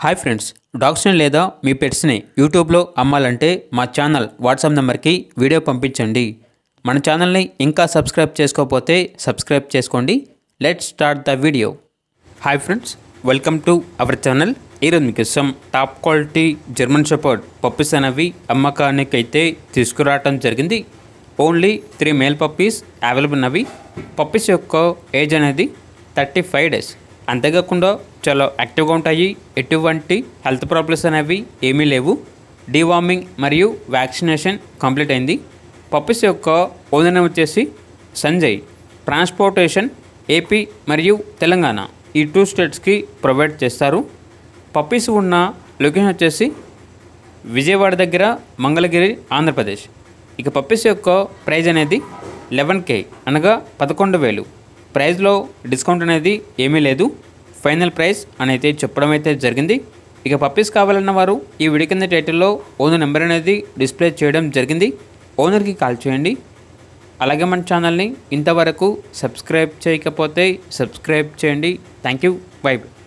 hi friends డాగ్స్ని లేదా మీ పెట్స్ని యూట్యూబ్లో అమ్మాలంటే మా ఛానల్ వాట్సాప్ నెంబర్కి వీడియో పంపించండి మన ఛానల్ని ఇంకా సబ్స్క్రైబ్ చేసుకోకపోతే సబ్స్క్రైబ్ చేసుకోండి let start the video hi friends welcome to our channel ఈరోజు మీకు ఇష్టం top quality German shepherd puppies అనేవి అమ్మకానికి అయితే తీసుకురావటం జరిగింది only three male puppies available ఉన్నవి పప్పీస్ యొక్క ఏజ్ అనేది థర్టీ ఫైవ్ డేస్ అంతేకాకుండా చాలా యాక్టివ్గా ఉంటాయి ఎటువంటి హెల్త్ ప్రాబ్లమ్స్ అనేవి ఏమీ లేవు డీవార్మింగ్ మరియు వ్యాక్సినేషన్ కంప్లీట్ అయింది పప్పీస్ యొక్క ఓనర్ నేమ్ వచ్చేసి సంజయ్ ట్రాన్స్పోర్టేషన్ ఏపీ మరియు తెలంగాణ ఈ టూ స్టేట్స్కి ప్రొవైడ్ చేస్తారు పప్పీస్ ఉన్న లొకేషన్ వచ్చేసి విజయవాడ దగ్గర మంగళగిరి ఆంధ్రప్రదేశ్ ఇక పప్పీస్ యొక్క ప్రైజ్ అనేది లెవెన్ కే అనగా పదకొండు వేలు ప్రైజ్లో డిస్కౌంట్ అనేది ఏమీ లేదు ఫైనల్ ప్రైస్ అని అయితే చెప్పడం అయితే జరిగింది ఇక పప్పీస్ కావాలన్న వారు ఈ వీడియో కింద టైటిల్లో ఓనర్ నెంబర్ అనేది డిస్ప్లే చేయడం జరిగింది ఓనర్కి కాల్ చేయండి అలాగే మన ఛానల్ని ఇంతవరకు సబ్స్క్రైబ్ చేయకపోతే సబ్స్క్రైబ్ చేయండి థ్యాంక్ యూ బై బై